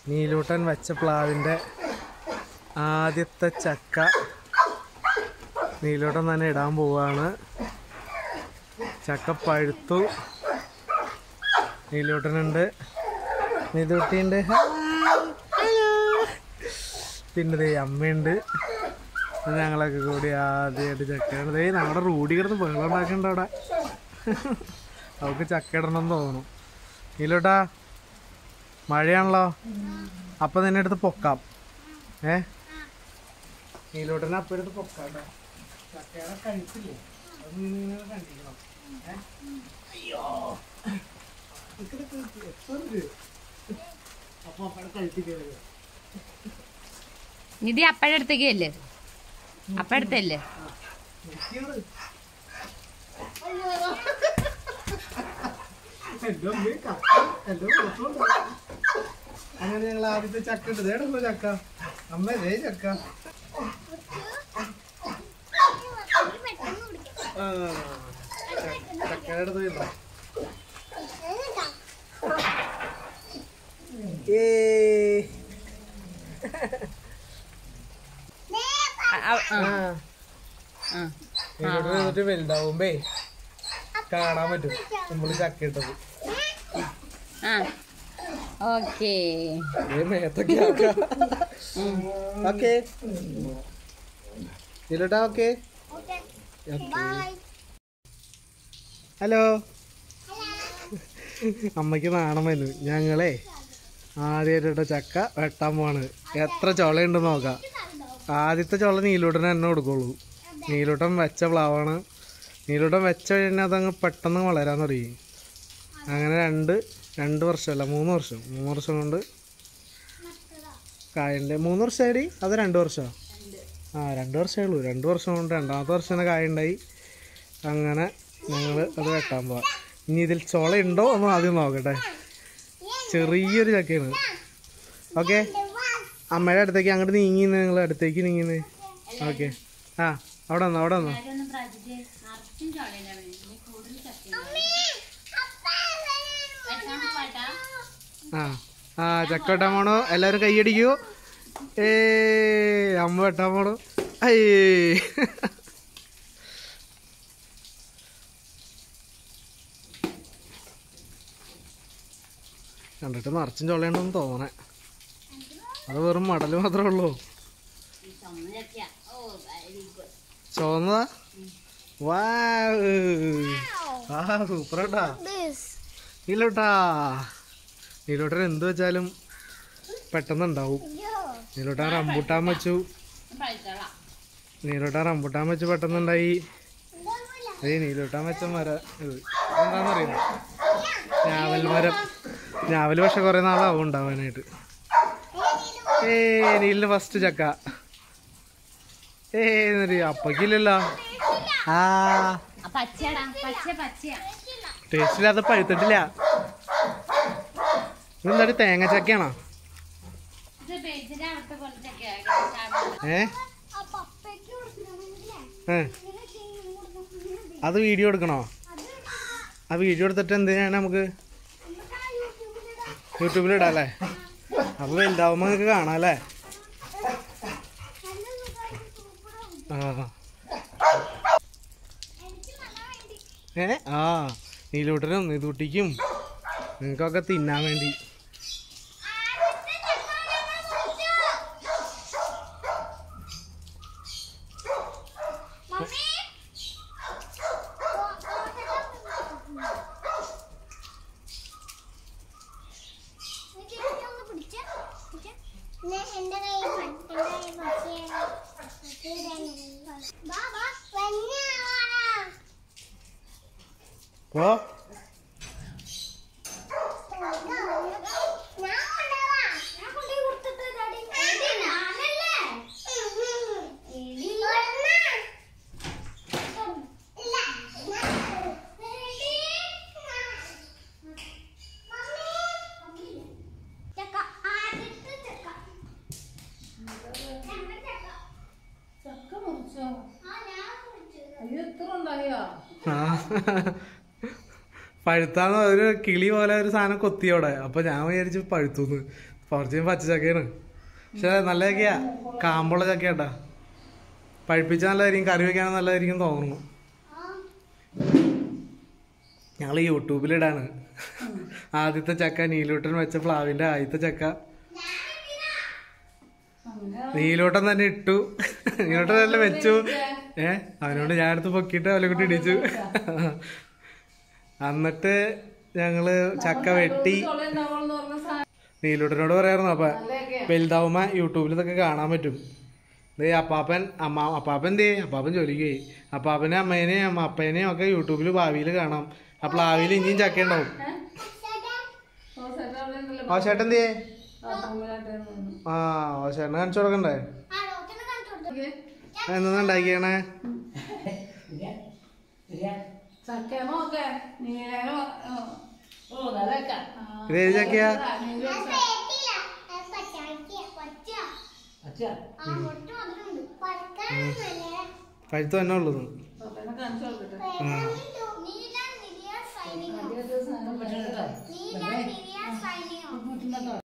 നീലൂട്ടൻ വെച്ച പ്ലാവിൻ്റെ ആദ്യത്തെ ചക്ക നീലൂട്ടൻ തന്നെ ഇടാൻ പോവാണ് ചക്ക പഴുത്തു നീലൂട്ടനുണ്ട് നീലൂട്ടിയുണ്ട് പിന്നെ ദേ അമ്മയുണ്ട് ഇത് ഞങ്ങളൊക്കെ കൂടി ആദ്യമായിട്ട് ചക്കയാണ് ദേ നമ്മുടെ റൂഡി കിടന്ന് ബഹളം ഉണ്ടാക്കണ്ട അവിടെ അവൾക്ക് ചക്ക ഇടണം എന്ന് തോന്നുന്നു നീലൂട്ടാ മഴയാണല്ലോ അപ്പൊ നിന്നെ എടുത്ത് പൊക്കാം ഏ നീലോട്ടനെ അപ്പം എടുത്ത് പൊക്കാം കേട്ടോ ചക്കയുടെ കഴിച്ചില്ലേ അത് നീ ഇങ്ങനെ കണ്ടിരിക്കണം ഏ? അയ്യോ നിക്ക് നിക്ക് നിക്ക്. എത്ര ഉണ്ട്? അപ്പൊ അപ്പടെ കഴിച്ചിട്ട് നിധി അപ്പഴ അടുത്തേക്ക് അല്ലേ അപ്പഴ അടുത്തല്ലേ എന്റെ അമ്മേ കക്ക എന്റെ മുഖത്തുണ്ട്. അങ്ങനെ ഞങ്ങൾ ആദ്യത്തെ ചക്ക ഉണ്ട് ദേടല്ലോ ചക്ക അമ്മ ദേ ചക്ക ആ, ചക്ക- ചക്കയുടെ അടുത്ത് പോയിട്ടോ ഏയ്. ആ. ഇവിടെ നിന്നിട്ട് വലുതാവുമ്പേ കാണാൻ പറ്റും നമ്മള് ചക്ക ഇട്ടത് ആ ഓക്കേ ഏ മേത്തൊക്കെ ഓക്കെ ഇതിലട്ടാ ഓക്കെ ഹലോ അമ്മയ്ക്ക് നാണം വന്നു ഞങ്ങളെ ആദ്യമായിട്ട് ചക്ക വെട്ടാൻ പോവാണ് എത്ര ചുളയുണ്ടെന്ന് നോക്കാം ആദ്യത്തെ ചുള നീലൂട്ടന് തന്നെ കൊടുക്കുള്ളൂ നീലൂട്ടൻ വെച്ച പ്ലാവാണ് നീലൂട്ടൻ വെച്ച കഴിഞ്ഞാൽ അതങ്ങ് പെട്ടെന്ന് വളരാൻ തുടങ്ങി അങ്ങനെ രണ്ട് രണ്ട് വർഷമല്ല മൂന്ന് വർഷം മൂന്ന് വർഷം കൊണ്ട് കായൻ്റെ മൂന്ന് വർഷമായി അത് രണ്ട് വർഷമോ ആ രണ്ട് വർഷമേ ഉള്ളൂ രണ്ട് വർഷം കൊണ്ട് രണ്ടാമത്തെ വർഷം തന്നെ കായ ഉണ്ടായി അങ്ങനെ ഞങ്ങൾ അത് വെട്ടാൻ പോവാം ഇനി ഇതിൽ ചോള ഉണ്ടോ എന്ന് ആദ്യം നോക്കട്ടെ ചെറിയൊരു ചക്കയാണ് ഓക്കെ അമ്മയുടെ അടുത്തേക്ക് അങ്ങോട്ട് നീങ്ങിന്ന് നിങ്ങൾ അടുത്തേക്ക് നീങ്ങിന്ന് ഓക്കെ ആ അവിടെ വന്നോ അവിടെ വന്നോ ആ ആ ചക്ക വെട്ടാൻ പോണോ എല്ലാവരും കൈയടിക്കൂ ഏ അമ്മ വെട്ടാൻ പോണു അയ്യേ കണ്ടിട്ട് നിറച്ചും ചൊള്ളയുണ്ടെന്ന് തോന്നണേ അത് വെറും മടല് മാത്രമേ ഉള്ളൂ ചുവന്നതാ വാ ആ സൂപ്പറാട്ടാ നീലോട്ടാ നീലോട്ടൻ എന്ത് വെച്ചാലും പെട്ടെന്ന് ഉണ്ടാവും നീലോട്ടാൻ റംബൂട്ടാൻ വെച്ചു നീലോട്ടാൻ റംബൂട്ടാൻ വെച്ച് പെട്ടെന്നുണ്ടായി ഏയ് നീലോട്ടാൻ വെച്ച മര ഇത് എന്താണെന്നറിയാം ഞാവൽ മരം ഞാവൽ പക്ഷെ കുറെ നാളാവും ഉണ്ടാവാനായിട്ട് ഏ നീലിന് ഫസ്റ്റ് ചക്ക ഏ എന്നിട്ട് അപ്പക്കില്ലല്ലോ ആ പച്ചടാ പച്ച പച്ചയാ ടേസ്റ്റില്ലാതെ പഴുത്തിട്ടില്ല ഇതെന്താ തേങ്ങ ചക്കയാണോ ഇത് ബേജിന്റെ അവിടുത്തെ പോലത്തെ ഏ ഏ അത് വീഡിയോ എടുക്കണോ ആ വീഡിയോ എടുത്തിട്ട് എന്തിനാണ് നമുക്ക് യൂട്യൂബിൽ ഇടാം അല്ലേ അപ്പൊ വലുതാവുമ്പോ നിങ്ങൾക്ക് കാണാം അല്ലേ ആ ഏ ആ നീലൂട്ടനും നീതൂട്ടിക്കും നിങ്ങൾക്കൊക്കെ തിന്നാൻ വേണ്ടി എന്റെ കൈ എന്റെ കൈ ബാബാ ഓ ആ പഴുത്താന്ന് ഒരു കിളി പോലെ ഒരു സാധനം കൊത്തിയോടെ അപ്പൊ ഞാൻ വിചാരിച്ചു പഴുത്തുന്ന് കുറച്ച് പച്ച ചക്കയാണ് പക്ഷെ നല്ല ചക്കയാ കാമ്പുള്ള ചക്കയാട്ടാ പഴുപ്പിച്ചാൽ നല്ലതായിരിക്കും കറി വെക്കാൻ നല്ലതായിരിക്കും തോന്നുന്നു ഞങ്ങൾ യൂട്യൂബിലിടാണ് ആദ്യത്തെ ചക്ക നീലൂട്ടൻ വെച്ച പ്ലാവിന്റെ ആദ്യത്തെ ചക്ക നീലൂട്ടൻ തന്നെ ഇട്ടു നീലൂട്ടൻ തന്നെ വെച്ചു ഏ അവനോട് ഞാൻ എടുത്ത് പൊക്കിയിട്ട് അവനെ കൂട്ടി ഇടിച്ചു എന്നിട്ട് ഞങ്ങള് ചക്ക വെട്ടി നീലൂട്ടനോട് പറയായിരുന്നു അപ്പൊ വലുതാവുമ്പോ യൂട്യൂബിൽ ഇതൊക്കെ കാണാൻ പറ്റും ദേ അപ്പാപ്പൻ അമ്മ അപ്പാപ്പൻ ദേ അപ്പാപ്പൻ ജോലിക്ക് പോയി അപ്പാപ്പനെ അമ്മേനെയും അമ്മ അപ്പേനെയും ഒക്കെ യൂട്യൂബിൽ ഭാവിയിൽ കാണാം ആ പ്ലാവിൽ ഇനിയും ചക്ക ഉണ്ടാവും ആ ചേട്ടൻ ദേ ആ ഓ ചേട്ടനെ കാണിച്ചു കൊടുക്കണ്ടേ ആ ഡോക്ടറിനെ കാണിച്ചു കൊടുത്തു എന്നാ ഉണ്ടാക്കിയണേ ചക്കമൊക്കെ നീലോ ഇത് ഏത് ചക്കയാ ഞാൻ പേട്ടില്ല അത് പച്ചാക്കിയ പച്ച ആ ഒട്ടും അതിലുണ്ട് പഴുക്കാനൊന്നുമല്ലേ പഴുത്ത് തന്നെ ഉള്ളത് കാണിച്ചു കൊടുക്കട്ടെ നീല നിരിയ സൈനിങ് നീല നിരിയ സൈനിങ്